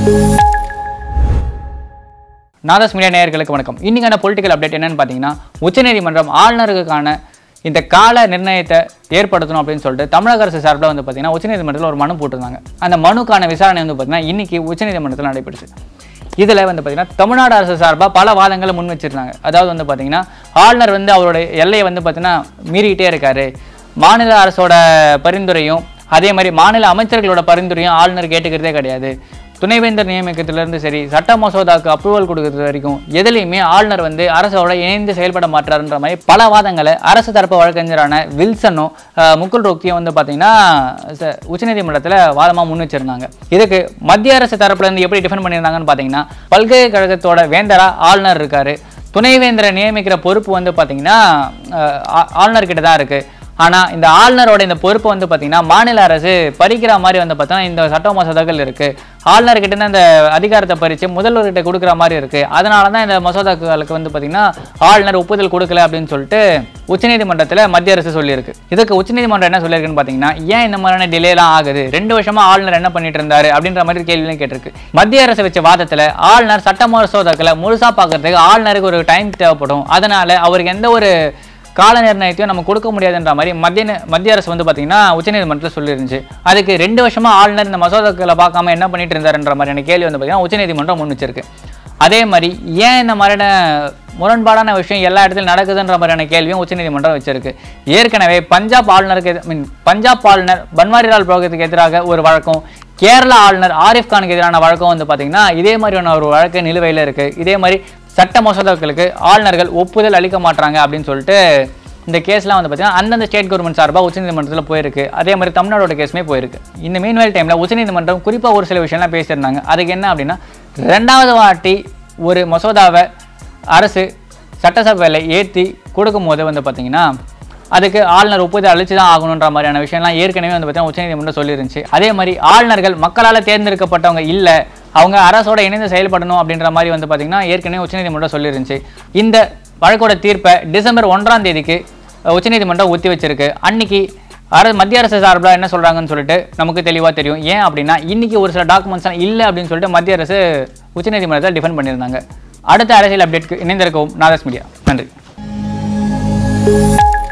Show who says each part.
Speaker 1: நாதஸ் media நேயர்களுக்கு வணக்கம் இன்னைக்கான பொலிட்டிக்கல் அப்டேட் என்னன்னு பார்த்தீங்கன்னா உச்சநீதிமன்றம் ஆளுநருக்கான இந்த கால நிர்ணயத்தை ஏற்படுத்தணும் அப்படின்னு சொல்லிட்டு தமிழக அரசு சார்பில் வந்து பார்த்தீங்கன்னா உச்சநீதிமன்றத்தில் ஒரு மனு போட்டிருந்தாங்க அந்த மனுக்கான விசாரணை வந்து பார்த்தீங்கன்னா இன்னைக்கு உச்சநீதிமன்றத்தில் நடைபெற்றுச்சு இதில் வந்து பார்த்தீங்கன்னா தமிழ்நாடு அரசு சார்பாக பல வாதங்களை முன் வச்சிருந்தாங்க அதாவது வந்து பார்த்தீங்கன்னா ஆளுநர் வந்து அவரோட எல்லையை வந்து பார்த்தீங்கன்னா மீறிக்கிட்டே இருக்காரு மாநில அரசோட பரிந்துரையும் அதே மாதிரி மாநில அமைச்சர்களோட பரிந்துரையும் ஆளுநர் கேட்டுக்கிறதே கிடையாது துணைவேந்தர் நியமிக்கத்திலிருந்து சரி சட்ட மசோதாவுக்கு அப்ரூவல் கொடுக்கறது வரைக்கும் எதுலையுமே ஆளுநர் வந்து அரசோட இணைந்து செயல்பட மாட்டாருன்ற மாதிரி பல வாதங்களை அரசு தரப்பு வழக்கறிஞரான வில்சனும் அஹ், முகுல் ரோக்தியும் வந்து பார்த்தீங்கன்னா ச- உச்சநீதிமன்றத்தில் வாதமாக முன் வச்சிருந்தாங்க இதுக்கு மத்திய அரசு தரப்புல இருந்து எப்படி டிஃபெண்ட் பண்ணியிருந்தாங்கன்னு பார்த்தீங்கன்னா பல்கலைக்கழகத்தோட வேந்தரா ஆளுநர் இருக்காரு துணைவேந்தரை நியமிக்கிற பொறுப்பு வந்து பார்த்தீங்கன்னா அஹ், ஆ- ஆளுநர்கிட்ட தான் இருக்கு ஆனால் இந்த ஆளுநரோட இந்த பொறுப்பை வந்து பார்த்தீங்கன்னா மாநில அரசு பறிக்கிற மாதிரி வந்து பார்த்தோன்னா இந்த சட்ட மசோதாக்கள் இருக்கு ஆளுநர்கிட்ட இருந்து அந்த அதிகாரத்தை பறித்து முதல்வர்கிட்ட கொடுக்குற மாதிரி இருக்கு அதனால தான் இந்த மசோதாக்களுக்கு வந்து பார்த்தீங்கன்னா ஆளுநர் ஒப்புதல் கொடுக்கல அப்படின்னு சொல்லிட்டு உச்சநீதிமன்றத்தில் மத்திய அரசு சொல்லியிருக்கு இதுக்கு உச்சநீதிமன்றம் என்ன சொல்லியிருக்குன்னு பார்த்தீங்கன்னா ஏன் இந்த மாதிரியான டிலேலாம் ஆகுது ரெண்டு வருஷமா ஆளுநர் என்ன பண்ணிட்டு இருந்தாரு அப்படின்ற மாதிரி கேள்வியும் கேட்டிருக்கு மத்திய அரசு வச்ச வாதத்தில் ஆளுநர் சட்ட மசோதாக்களை முழுசா பார்க்கறதுக்கு ஆளுநருக்கு ஒரு டைம் தேவைப்படும் அதனால அவருக்கு எந்த ஒரு கால நிர்ணயத்தையும் நம்ம கொடுக்க முடியாதுன்ற மாதிரி மத்திய நி- மத்திய அரசு வந்து பார்த்தீங்கன்னா உச்சநீதிமன்றத்தில் சொல்லிருந்துச்சு அதுக்கு ரெண்டு வருஷமா ஆளுநர் இந்த மசோதாக்களை பார்க்காம என்ன பண்ணிட்டு இருந்தாருன்ற மாதிரியான கேள்வி வந்து பார்த்தீங்கன்னா உச்சநீதிமன்றம் முன் வச்சிருக்கு அதே மாதிரி ஏன் இந்த மாதிரியான முரண்பாடான விஷயம் எல்லா இடத்துலையும் நடக்குதுன்ற மாதிரியான கேள்வியும் உச்சநீதிமன்றம் வச்சிருக்கு ஏற்கனவே பஞ்சாப் ஆளுநருக்கு மீன் பஞ்சாப் ஆளுநர் பன்வாரிலால் புரோஹித்துக்கு எதிராக ஒரு வழக்கம் கேரளா ஆளுநர் ஆரிஃப் கானுக்கு எதிரான வழக்கம் வந்து பார்த்தீங்கன்னா இதே மாதிரியான ஒரு வழக்கு நிலுவையில் இருக்கு இதே மாதிரி சட்ட மசோதாக்களுக்கு ஆளுநர்கள் ஒப்புதல் அளிக்க மாட்டாங்க அப்படின்னு சொல்லிட்டு இந்த கேஸ்லாம் வந்து பார்த்தீங்கன்னா அந்தந்த ஸ்டேட் கவர்மெண்ட் சார்பாக உச்சநீதிமன்றத்தில் போயிருக்கு அதே மாதிரி தமிழ்நாடோட கேஸுமே போயிருக்கு இந்த மீன்வேல் டைமில் உச்சநீதிமன்றம் குறிப்பாக ஒரு சில விஷயம்லாம் பேசியிருந்தாங்க அதுக்கு என்ன அப்படின்னா ரெண்டாவது வாட்டி ஒரு மசோதாவை அரசு சட்டசபையில் ஏற்றி கொடுக்கும்போது வந்து பார்த்தீங்கன்னா அதுக்கு ஆளுநர் ஒப்புதல் அளிச்சு தான் ஆகணுன்ற மாதிரியான விஷயம்லாம் ஏற்கனவே வந்து பார்த்தீங்கன்னா உச்சநீதிமன்றம் சொல்லிருந்துச்சு அதே மாதிரி ஆளுநர்கள் மக்களால் தேர்ந்தெடுக்கப்பட்டவங்க இல்லை அவங்க அரசோட இணைந்து செயல்படணும் அப்படின்ற மாதிரி வந்து பார்த்தீங்கன்னா ஏற்கனவே உச்சநீதிமன்றம் சொல்லிருந்துச்சு இந்த வழக்கோட தீர்ப்பை டிசம்பர் ஒன்றாம் தேதிக்கு அஹ், உச்சநீதிமன்றம் ஒத்தி வச்சிருக்கு அன்னைக்கு அர மத்திய அரசு சார்பில் என்ன சொல்கிறாங்கன்னு சொல்லிட்டு நமக்கு தெளிவாக தெரியும் ஏன் அப்படின்னா இன்னைக்கு ஒரு சில டாக்குமெண்ட்ஸ்லாம் இல்லை அப்படின்னு சொல்லிட்டு மத்திய அரசு உச்சநீதிமன்றத்தில் டிஃபெண்ட் பண்ணியிருந்தாங்க அடுத்த அரசியல் அப்டேட்க்கு இணைந்திருக்கவும் நாதஸ் மீடியா நன்றி